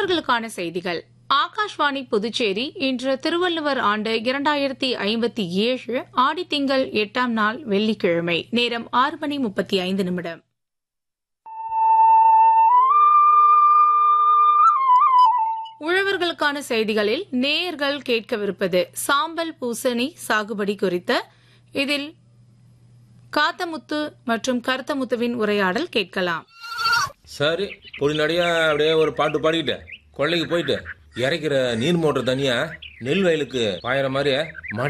உழவர்களுக்கான செய்திகள் ஆகாஷ்வாணி புதுச்சேரி இன்று திருவள்ளுவர் ஆண்டு இரண்டாயிரத்தி ஐம்பத்தி ஏழு ஆடித்திங்கள் எட்டாம் நாள் வெள்ளிக்கிழமை நேரம் ஆறு மணி முப்பத்தி ஐந்து நிமிடம் உழவர்களுக்கான செய்திகளில் நேயர்கள் கேட்கவிருப்பது சாம்பல் பூசணி சாகுபடி குறித்த இதில் காத்தமுத்து மற்றும் கருத்தமுத்துவின் உரையாடல் கேட்கலாம் சரி பொடிநடியா அப்படியே ஒரு பாட்டு பாடிக்கிட்டு கொள்ளைக்கு போயிட்டு இறைக்கிற நீர் மோட்டர் தனியா நெல் வயலுக்கு பாயிற மாதிரி